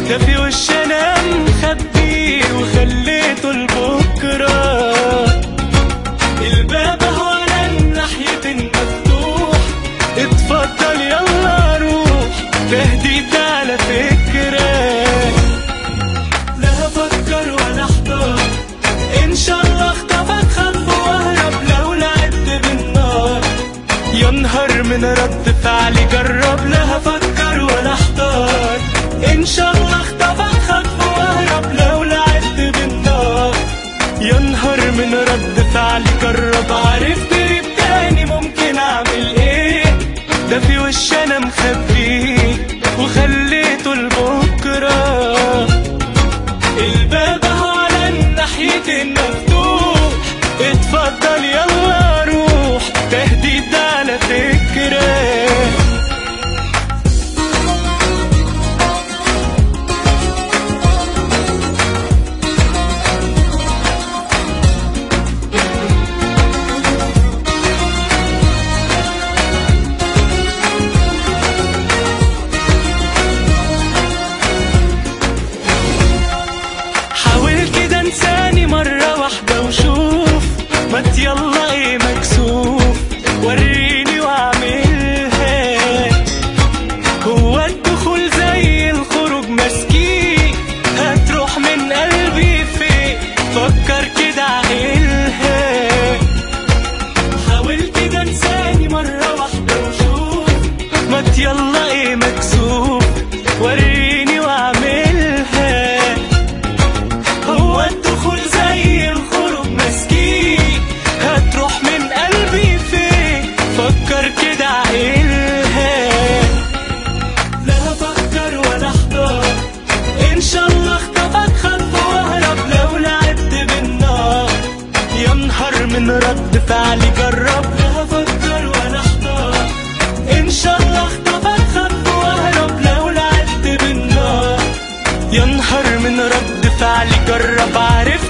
ده في وش انا مخبيه وخليته لبكره الباب هو على الناحية المفتوح اتفضل يلا روح تهديد على فكرة لا هفكر ولا احتار ان شاء الله اخطفك خطف واهرب لو لعبت بالنار يا نهار من رد فعلي جرب لا هفكر ولا احتار ان شاء الله اخطفك خطف واهرب لو لعبت بالنار يا نهار من رد فعلي جرب عرفت ايه تاني ممكن اعمل ايه ده في وش انا مخبيه وخليته لبكره الباب اهو على الناحية المفتوح اتفضل يلا روح تهديد على فكره حاول كده انساني مرة واحدة وشوف ما يلا ايه مكسوف وريني واعملها هو الدخول زي الخروج مسكين هتروح من قلبي فين فكر كده عقلها حاول كده انساني مرة واحدة وشوف ما يلا ايه مكسوف وريني واعملها هو الدخول زي الخروج مسكين هتروح من قلبي فين فكر كده عقلها لا هفكر ولا احتار ان شاء الله اخطفك خطف واهرب لو لعبت بالنار يا نهار من رد فعلي جرب لا هفكر ولا احتار ان شاء الله اخطفك خطف واهرب لو لعبت بالنار يا نهار من رد فعلي جرب عارف